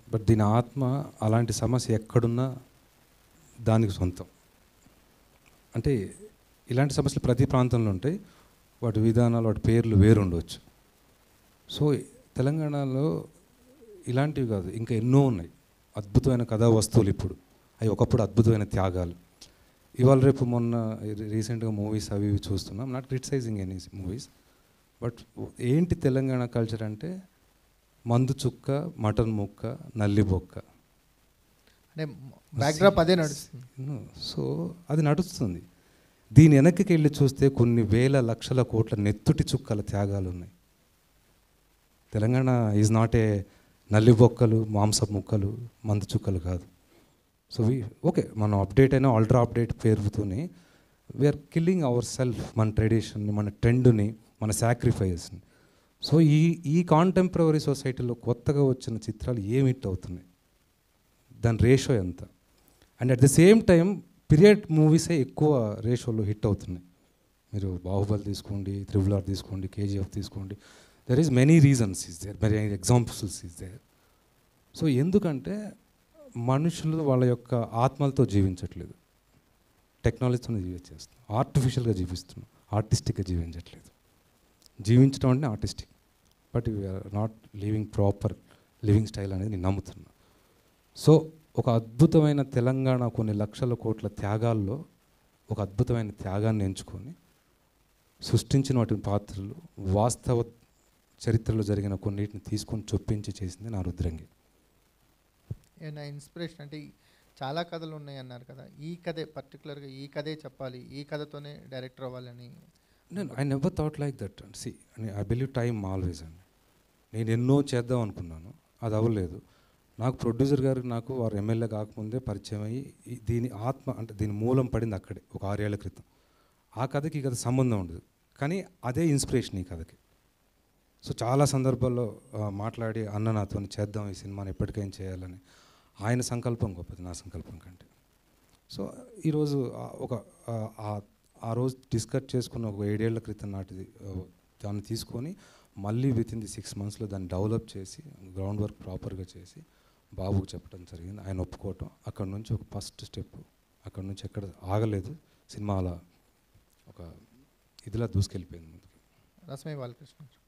but దీని ఆత్మ అలాంటి సమస్య ఎక్కడున్నా దానికి సొంతం అంటే ఇలాంటి సమస్యలు ప్రతి ప్రాంతంలో ఉంటాయి వాటి విధానాలు వాటి పేర్లు వేరు ఉండవచ్చు సో తెలంగాణలో ఇలాంటివి కాదు ఇంకా ఎన్నో ఉన్నాయి అద్భుతమైన కథా వస్తువులు ఇప్పుడు అవి ఒకప్పుడు అద్భుతమైన త్యాగాలు ఇవాళ రేపు మొన్న రీసెంట్గా మూవీస్ అవి ఇవి చూస్తున్నాం not criticising any movies but ఏంటి తెలంగాణ కల్చర్ అంటే మందు చుక్క మటన్ ముక్క నల్లి బొక్క అంటే బ్యాక్డ్రాప్ అదే నడుస్తుంది సో అది నడుస్తుంది దీని వెనక్కి వెళ్ళి చూస్తే కొన్ని వేల లక్షల కోట్ల నెత్తుటి చుక్కల త్యాగాలు ఉన్నాయి తెలంగాణ ఈజ్ నాట్ ఏ నల్లి బొక్కలు మాంస ముక్కలు మందు చుక్కలు కాదు సో వి ఓకే మనం అప్డేట్ అయినా అల్ట్రా అప్డేట్ పేరుతోనే వీఆర్ కిల్లింగ్ అవర్ సెల్ఫ్ మన ట్రెడిషన్ని మన ట్రెండ్ని మన సాక్రిఫైస్ని సో ఈ ఈ కాంటెంపరీ సొసైటీలో కొత్తగా వచ్చిన చిత్రాలు ఏమి హిట్ అవుతున్నాయి దాని రేషో ఎంత and at the same time period మూవీసే ఎక్కువ రేషోలో హిట్ అవుతున్నాయి మీరు బాహుబలి తీసుకోండి త్రిబుల్ ఆర్ తీసుకోండి కేజీఎఫ్ తీసుకోండి there is many reasons is there many examples is there so ఎందుకంటే మనుషులు వాళ్ళ యొక్క ఆత్మలతో జీవించట్లేదు టెక్నాలజీతోనే జీవించేస్తున్నాం ఆర్టిఫిషియల్గా జీవిస్తున్నాం ఆర్టిస్టిక్గా జీవించట్లేదు జీవించడం అంటే artistic but we are not living proper living style అనేది నేను నమ్ముతున్నా సో ఒక అద్భుతమైన తెలంగాణ కొన్ని లక్షల కోట్ల త్యాగాల్లో ఒక అద్భుతమైన త్యాగాన్ని ఎంచుకొని సృష్టించిన వాటి పాత్రలు వాస్తవ చరిత్రలో జరిగిన కొన్నిటిని తీసుకొని చొప్పించి చేసింది నా రుద్రంగి నా ఇన్స్పిరేషన్ అంటే ఈ చాలా కథలు ఉన్నాయి అన్నారు కదా ఈ కథే పర్టికులర్గా ఈ కథే చెప్పాలి ఈ కథతోనే డైరెక్టర్ అవ్వాలని నేను I never thought like that see I believe time always అండి నేను ఎన్నో చేద్దాం అనుకున్నాను అది అవ్వలేదు నాకు ప్రొడ్యూసర్ గారు నాకు వారు ఎమ్మెల్యే కాకముందే పరిచయం అయ్యి ఈ- దీని ఆత్మ అంటే దీని మూలం పడింది అక్కడే ఒక ఆరేళ్ల క్రితం ఆ కథకి ఈ కథ సంబంధం ఉండదు కానీ అదే ఇన్స్పిరేషన్ ఈ కథకి సో చాలా సందర్భాల్లో ఆ, మాట్లాడి అన్న నాతో చేద్దాం ఈ సినిమాని ఎప్పటికైనా చేయాలని ఆయన సంకల్పం గొప్పది నా సంకల్పం కంటే సో ఈరోజు ఆ ఒక ఆ- ఆ- ఆ రోజు డిస్కస్ చేసుకున్న ఒక ఏడేళ్ల క్రితం నాటిది ఆ, దాన్ని తీసుకొని మళ్ళీ విత్ ఇన్ ది సిక్స్ మంత్స్లో దాన్ని డెవలప్ చేసి గ్రౌండ్ వర్క్ ప్రాపర్గా చేసి బాబుకు చెప్పడం జరిగింది ఆయన ఒప్పుకోవటం అక్కడ నుంచి ఒక ఫస్ట్ స్టెప్ అక్కడ నుంచి ఎక్కడ ఆగలేదు సినిమా అలా ఒక ఇదిలా దూసుకెళ్ళిపోయింది ముందుకు రసమై బాలకృష్ణ